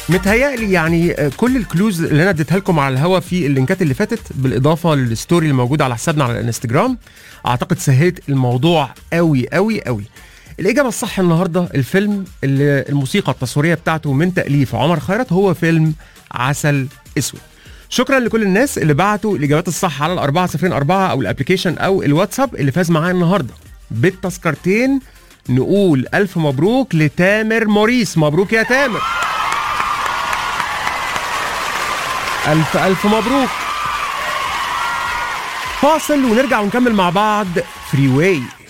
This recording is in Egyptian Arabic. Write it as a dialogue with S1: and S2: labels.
S1: متهيألي يعني آه، كل الكلوز اللي انا اديتها لكم على الهوا في اللينكات اللي فاتت بالاضافه للستوري اللي موجوده على حسابنا على الانستجرام اعتقد سهلت الموضوع قوي قوي قوي الاجابه الصح النهارده الفيلم اللي الموسيقى التصويريه بتاعته من تاليف عمر خيرت هو فيلم عسل اسود شكرا لكل الناس اللي بعتوا الاجابات الصح على الأربعة صفرين أربعة أو الابلكيشن أو الواتساب اللي فاز معايا النهارده بالتذكرتين نقول ألف مبروك لتامر موريس مبروك يا تامر ألف ألف مبروك فاصل ونرجع ونكمل مع بعض فري واي